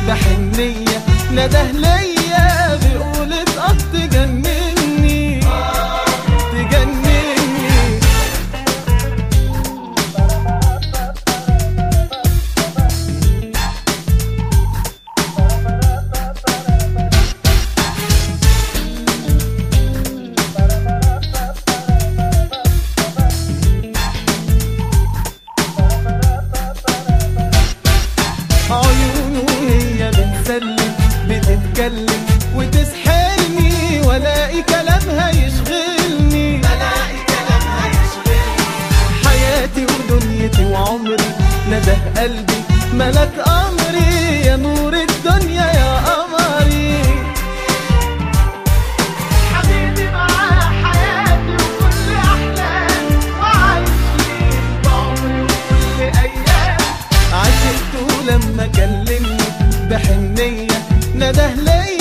بحنية نده ليا بيقول اتقط تجنني تجنني عيونه هي بتسلم بتتكلم وتسحرني والاقي كلامها يشغلني الاقي كلامها يشغلني حياتي ودنيتي وعمري نده قلبي ملك امري يا نور الدنيا يا قمري حبيبي معاه حياتي وكل احلامي وعايش ليه بعمري وكل ايام عشقته لما كلمني بحنية نده ليا